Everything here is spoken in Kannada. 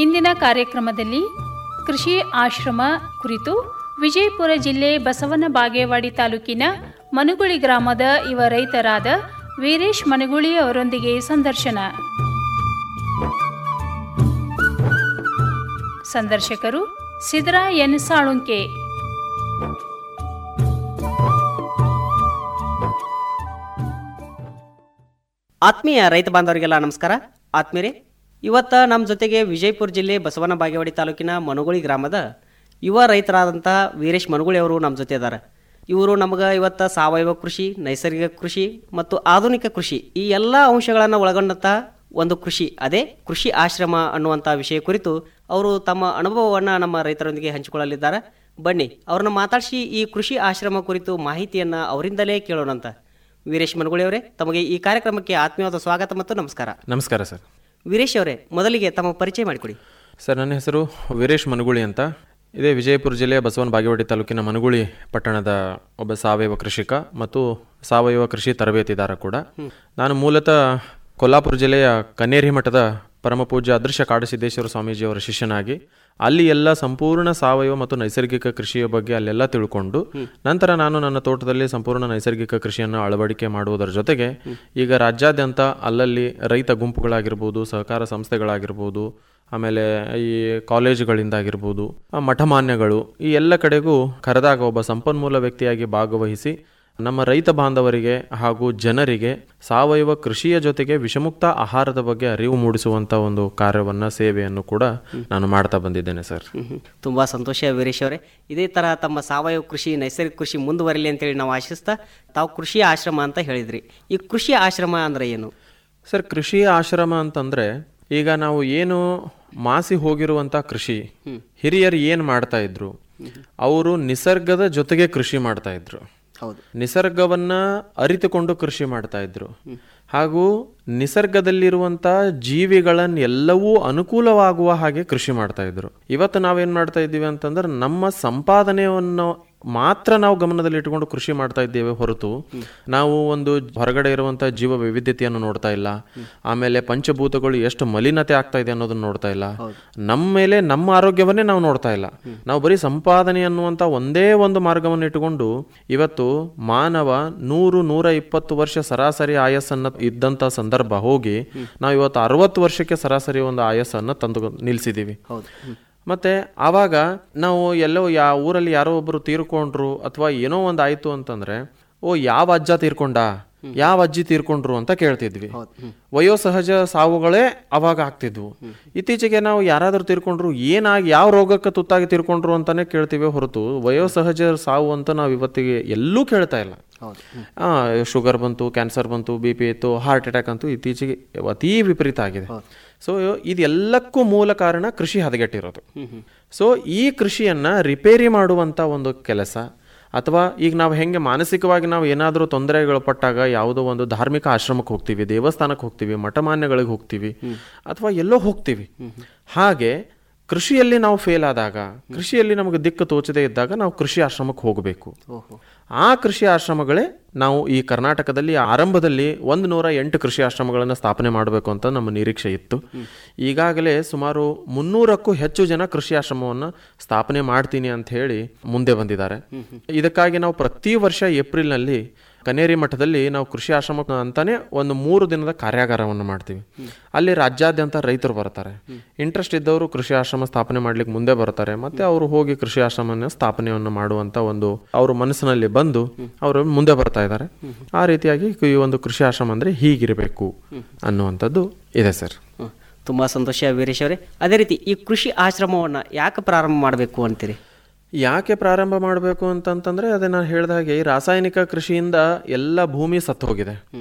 ಇಂದಿನ ಕಾರ್ಯಕ್ರಮದಲ್ಲಿ ಕೃಷಿ ಆಶ್ರಮ ಕುರಿತು ವಿಜಯಪುರ ಜಿಲ್ಲೆ ಬಸವನ ಬಾಗೇವಾಡಿ ತಾಲೂಕಿನ ಮನುಗುಳಿ ಗ್ರಾಮದ ಯುವ ರೈತರಾದ ವೀರೇಶ್ ಮನುಗುಳಿ ಅವರೊಂದಿಗೆ ಸಂದರ್ಶನ ಸಂದರ್ಶಕರು ಸಿದ್ರಾ ಎನ್ ಸಾಳುಂಕೆ ಆತ್ಮೀಯ ರೈತ ಬಾಂಧವರಿಗೆಲ್ಲ ನಮಸ್ಕಾರ ಆತ್ಮೀಯರೇ ಇವತ್ತ ನಮ್ಮ ಜೊತೆಗೆ ವಿಜಯಪುರ ಜಿಲ್ಲೆ ಬಸವನ ಬಾಗೇವಾಡಿ ತಾಲೂಕಿನ ಮನುಗುಳಿ ಗ್ರಾಮದ ಯುವ ರೈತರಾದಂತಹ ವೀರೇಶ್ ಮನುಗುಳಿ ಅವರು ನಮ್ಮ ಜೊತೆ ಇದ್ದಾರೆ ಇವರು ನಮಗೆ ಇವತ್ತ ಸಾವಯವ ಕೃಷಿ ನೈಸರ್ಗಿಕ ಕೃಷಿ ಮತ್ತು ಆಧುನಿಕ ಕೃಷಿ ಈ ಎಲ್ಲ ಅಂಶಗಳನ್ನು ಒಳಗೊಂಡಂತಹ ಒಂದು ಕೃಷಿ ಅದೇ ಕೃಷಿ ಆಶ್ರಮ ಅನ್ನುವಂಥ ವಿಷಯ ಕುರಿತು ಅವರು ತಮ್ಮ ಅನುಭವವನ್ನು ನಮ್ಮ ರೈತರೊಂದಿಗೆ ಹಂಚಿಕೊಳ್ಳಲಿದ್ದಾರೆ ಬನ್ನಿ ಅವ್ರನ್ನ ಮಾತಾಡಿಸಿ ಈ ಕೃಷಿ ಆಶ್ರಮ ಕುರಿತು ಮಾಹಿತಿಯನ್ನು ಅವರಿಂದಲೇ ಕೇಳೋಣಂತ ವೀರೇಶ್ ಮನಗುಳಿ ಅವರೇ ತಮಗೆ ಈ ಕಾರ್ಯಕ್ರಮಕ್ಕೆ ಆತ್ಮೀಯವಾದ ಸ್ವಾಗತ ಮತ್ತು ನಮಸ್ಕಾರ ನಮಸ್ಕಾರ ಸರ್ ವೀರೇಶ್ ಅವರೇ ಮೊದಲಿಗೆ ತಮ್ಮ ಪರಿಚಯ ಮಾಡಿಕೊಡಿ ಸರ್ ನನ್ನ ಹೆಸರು ವೀರೇಶ್ ಮನುಗುಳಿ ಅಂತ ಇದೇ ವಿಜಯಪುರ ಜಿಲ್ಲೆಯ ಬಸವನ ಬಾಗೇವಾಡಿ ತಾಲೂಕಿನ ಮನುಗುಳಿ ಪಟ್ಟಣದ ಒಬ್ಬ ಸಾವಯವ ಕೃಷಿಕ ಮತ್ತು ಸಾವಯವ ಕೃಷಿ ತರಬೇತಿದಾರ ಕೂಡ ನಾನು ಮೂಲತಃ ಕೊಲ್ಲಾಪುರ ಜಿಲ್ಲೆಯ ಕನ್ನೇರಿ ಮಠದ ಪರಮಪೂಜ್ಯ ಅದೃಶ್ಯ ಕಾಡಸಿದ್ದೇಶ್ವರ ಸ್ವಾಮೀಜಿಯವರ ಶಿಷ್ಯನಾಗಿ ಅಲ್ಲಿ ಎಲ್ಲ ಸಂಪೂರ್ಣ ಸಾವಯವ ಮತ್ತು ನೈಸರ್ಗಿಕ ಕೃಷಿಯ ಬಗ್ಗೆ ಅಲ್ಲೆಲ್ಲ ತಿಳ್ಕೊಂಡು ನಂತರ ನಾನು ನನ್ನ ತೋಟದಲ್ಲಿ ಸಂಪೂರ್ಣ ನೈಸರ್ಗಿಕ ಕೃಷಿಯನ್ನು ಅಳವಡಿಕೆ ಮಾಡುವುದರ ಜೊತೆಗೆ ಈಗ ರಾಜ್ಯಾದ್ಯಂತ ಅಲ್ಲಲ್ಲಿ ರೈತ ಗುಂಪುಗಳಾಗಿರ್ಬೋದು ಸಹಕಾರ ಸಂಸ್ಥೆಗಳಾಗಿರ್ಬೋದು ಆಮೇಲೆ ಈ ಕಾಲೇಜುಗಳಿಂದಾಗಿರ್ಬೋದು ಆ ಮಠಮಾನ್ಯಗಳು ಈ ಎಲ್ಲ ಕಡೆಗೂ ಕರೆದಾಗ ಒಬ್ಬ ಸಂಪನ್ಮೂಲ ವ್ಯಕ್ತಿಯಾಗಿ ಭಾಗವಹಿಸಿ ನಮ್ಮ ರೈತ ಬಾಂಧವರಿಗೆ ಹಾಗೂ ಜನರಿಗೆ ಸಾವಯವ ಕೃಷಿಯ ಜೊತೆಗೆ ವಿಷಮುಕ್ತ ಆಹಾರದ ಬಗ್ಗೆ ಅರಿವು ಮೂಡಿಸುವಂತ ಒಂದು ಕಾರ್ಯವನ್ನ ಸೇವೆಯನ್ನು ಕೂಡ ನಾನು ಮಾಡ್ತಾ ಬಂದಿದ್ದೇನೆ ಸರ್ ತುಂಬಾ ಸಂತೋಷ ವೀರೇಶ್ ಅವರೇ ಇದೇ ತರ ತಮ್ಮ ಸಾವಯವ ಕೃಷಿ ನೈಸರ್ಗಿಕ ಕೃಷಿ ಮುಂದುವರಿಲಿ ಅಂತೇಳಿ ನಾವು ಆಶಿಸ್ತಾ ತಾವು ಕೃಷಿ ಆಶ್ರಮ ಅಂತ ಹೇಳಿದ್ರಿ ಈ ಕೃಷಿ ಆಶ್ರಮ ಅಂದ್ರೆ ಏನು ಸರ್ ಕೃಷಿ ಆಶ್ರಮ ಅಂತಂದ್ರೆ ಈಗ ನಾವು ಏನು ಮಾಸಿ ಹೋಗಿರುವಂತ ಕೃಷಿ ಹಿರಿಯರು ಏನ್ ಮಾಡ್ತಾ ಇದ್ರು ಅವರು ನಿಸರ್ಗದ ಜೊತೆಗೆ ಕೃಷಿ ಮಾಡ್ತಾ ಇದ್ರು ಹೌದು ನಿಸರ್ಗವನ್ನ ಅರಿತುಕೊಂಡು ಕೃಷಿ ಮಾಡ್ತಾ ಇದ್ರು ಹಾಗೂ ನಿಸರ್ಗದಲ್ಲಿರುವಂತ ಜೀವಿಗಳನ್ನೆಲ್ಲವೂ ಅನುಕೂಲವಾಗುವ ಹಾಗೆ ಕೃಷಿ ಮಾಡ್ತಾ ಇದ್ರು ಇವತ್ತು ನಾವೇನ್ ಮಾಡ್ತಾ ಇದ್ದೀವಿ ಅಂತಂದ್ರೆ ನಮ್ಮ ಸಂಪಾದನೆಯನ್ನು ಮಾತ್ರ ನಾವು ಗಮನದಲ್ಲಿ ಇಟ್ಟುಕೊಂಡು ಕೃಷಿ ಮಾಡ್ತಾ ಇದ್ದೇವೆ ಹೊರತು ನಾವು ಒಂದು ಹೊರಗಡೆ ಇರುವಂತಹ ಜೀವ ವೈವಿಧ್ಯತೆಯನ್ನು ನೋಡ್ತಾ ಇಲ್ಲ ಆಮೇಲೆ ಪಂಚಭೂತಗಳು ಎಷ್ಟು ಮಲಿನತೆ ಆಗ್ತಾ ಇದೆ ಅನ್ನೋದನ್ನ ನೋಡ್ತಾ ಇಲ್ಲ ನಮ್ಮ ಮೇಲೆ ನಮ್ಮ ಆರೋಗ್ಯವನ್ನೇ ನಾವು ನೋಡ್ತಾ ಇಲ್ಲ ನಾವು ಬರೀ ಸಂಪಾದನೆ ಅನ್ನುವಂತ ಒಂದೇ ಒಂದು ಮಾರ್ಗವನ್ನು ಇಟ್ಟುಕೊಂಡು ಇವತ್ತು ಮಾನವ ನೂರು ನೂರ ಇಪ್ಪತ್ತು ವರ್ಷ ಸರಾಸರಿ ಆಯಸ್ಸನ್ನ ಇದ್ದಂತ ಸಂದರ್ಭ ಹೋಗಿ ನಾವು ಇವತ್ತು ಅರವತ್ತು ವರ್ಷಕ್ಕೆ ಸರಾಸರಿ ಒಂದು ಆಯಸ್ಸನ್ನ ತಂದು ನಿಲ್ಸಿದೀವಿ ಹೌದು ಮತ್ತೆ ಆವಾಗ ನಾವು ಎಲ್ಲೋ ಯಾ ಊರಲ್ಲಿ ಯಾರೋ ಒಬ್ಬರು ತೀರ್ಕೊಂಡ್ರು ಅಥವಾ ಏನೋ ಒಂದು ಆಯ್ತು ಅಂತಂದ್ರೆ ಓ ಯಾವ ಅಜ್ಜ ತೀರ್ಕೊಂಡ ಯಾವ ಅಜ್ಜಿ ತೀರ್ಕೊಂಡ್ರು ಅಂತ ಕೇಳ್ತಿದ್ವಿ ವಯೋಸಹಜ ಸಾವುಗಳೇ ಅವಾಗ ಆಗ್ತಿದ್ವು ಇತ್ತೀಚೆಗೆ ನಾವು ಯಾರಾದ್ರೂ ತೀರ್ಕೊಂಡ್ರು ಏನಾಗಿ ಯಾವ ರೋಗಕ್ಕೆ ತುತ್ತಾಗಿ ತೀರ್ಕೊಂಡ್ರು ಅಂತಾನೆ ಕೇಳ್ತೀವಿ ಹೊರತು ವಯೋಸಹಜ ಸಾವು ಅಂತ ನಾವು ಇವತ್ತಿಗೆ ಎಲ್ಲೂ ಕೇಳ್ತಾ ಇಲ್ಲ ಆ ಶುಗರ್ ಬಂತು ಕ್ಯಾನ್ಸರ್ ಬಂತು ಬಿ ಪಿ ಇತ್ತು ಹಾರ್ಟ್ ಅಟ್ಯಾಕ್ ಅಂತೂ ಇತ್ತೀಚೆಗೆ ಅತೀ ವಿಪರೀತ ಆಗಿದೆ ಸೊ ಇದೆಲ್ಲಕ್ಕೂ ಮೂಲ ಕಾರಣ ಕೃಷಿ ಹದಗೆಟ್ಟಿರೋದು ಸೊ ಈ ಕೃಷಿಯನ್ನ ರಿಪೇರಿ ಮಾಡುವಂತ ಒಂದು ಕೆಲಸ ಅಥವಾ ಈಗ ನಾವು ಹೆಂಗೆ ಮಾನಸಿಕವಾಗಿ ನಾವು ಏನಾದರೂ ತೊಂದರೆಗಳು ಪಟ್ಟಾಗ ಯಾವುದೋ ಒಂದು ಧಾರ್ಮಿಕ ಆಶ್ರಮಕ್ಕೆ ಹೋಗ್ತೀವಿ ದೇವಸ್ಥಾನಕ್ಕೆ ಹೋಗ್ತೀವಿ ಮಠಮಾನ್ಯಗಳಿಗೆ ಹೋಗ್ತೀವಿ ಅಥವಾ ಎಲ್ಲೋ ಹೋಗ್ತೀವಿ ಹಾಗೆ ಕೃಷಿಯಲ್ಲಿ ನಾವು ಫೇಲ್ ಆದಾಗ ಕೃಷಿಯಲ್ಲಿ ನಮಗೆ ದಿಕ್ಕು ತೋಚದೇ ಇದ್ದಾಗ ನಾವು ಕೃಷಿ ಆಶ್ರಮಕ್ಕೆ ಹೋಗಬೇಕು ಆ ಕೃಷಿ ಆಶ್ರಮಗಳೇ ನಾವು ಈ ಕರ್ನಾಟಕದಲ್ಲಿ ಆರಂಭದಲ್ಲಿ ಒಂದು ನೂರ ಎಂಟು ಕೃಷಿ ಆಶ್ರಮಗಳನ್ನು ಸ್ಥಾಪನೆ ಮಾಡಬೇಕು ಅಂತ ನಮ್ಮ ನಿರೀಕ್ಷೆ ಇತ್ತು ಈಗಾಗಲೇ ಸುಮಾರು ಮುನ್ನೂರಕ್ಕೂ ಹೆಚ್ಚು ಜನ ಕೃಷಿ ಆಶ್ರಮವನ್ನು ಸ್ಥಾಪನೆ ಮಾಡ್ತೀನಿ ಅಂತ ಹೇಳಿ ಮುಂದೆ ಬಂದಿದ್ದಾರೆ ಇದಕ್ಕಾಗಿ ನಾವು ಪ್ರತಿ ವರ್ಷ ಏಪ್ರಿಲ್ನಲ್ಲಿ ಕನೇರಿ ಮಠದಲ್ಲಿ ನಾವು ಕೃಷಿ ಆಶ್ರಮ ಅಂತಾನೆ ಒಂದು ಮೂರು ದಿನದ ಕಾರ್ಯಾಗಾರವನ್ನು ಮಾಡ್ತೀವಿ ಅಲ್ಲಿ ರಾಜ್ಯಾದ್ಯಂತ ರೈತರು ಬರ್ತಾರೆ ಇಂಟ್ರೆಸ್ಟ್ ಇದ್ದವರು ಕೃಷಿ ಆಶ್ರಮ ಸ್ಥಾಪನೆ ಮಾಡ್ಲಿಕ್ಕೆ ಮುಂದೆ ಬರ್ತಾರೆ ಮತ್ತೆ ಅವರು ಹೋಗಿ ಕೃಷಿ ಆಶ್ರಮನ ಸ್ಥಾಪನೆಯನ್ನು ಮಾಡುವಂತ ಒಂದು ಅವ್ರ ಮನಸ್ಸಿನಲ್ಲಿ ಬಂದು ಅವರು ಮುಂದೆ ಬರ್ತಾ ಇದ್ದಾರೆ ಆ ರೀತಿಯಾಗಿ ಈ ಒಂದು ಕೃಷಿ ಆಶ್ರಮ ಅಂದ್ರೆ ಹೀಗಿರಬೇಕು ಅನ್ನುವಂಥದ್ದು ಇದೆ ಸರ್ ಹ್ಮ್. ತುಂಬಾ ಸಂತೋಷ ವೀರೇಶ್ ಅವರೇ ಅದೇ ರೀತಿ ಈ ಕೃಷಿ ಆಶ್ರಮವನ್ನ ಯಾಕೆ ಪ್ರಾರಂಭ ಮಾಡಬೇಕು ಅಂತೀರಿ ಯಾಕೆ ಪ್ರಾರಂಭ ಮಾಡಬೇಕು ಅಂತಂತಂದ್ರೆ ಅದೇ ನಾನು ಹೇಳಿದ ಹಾಗೆ ಈ ರಾಸಾಯನಿಕ ಕೃಷಿಯಿಂದ ಎಲ್ಲ ಭೂಮಿ ಸತ್ತು ಹೋಗಿದೆ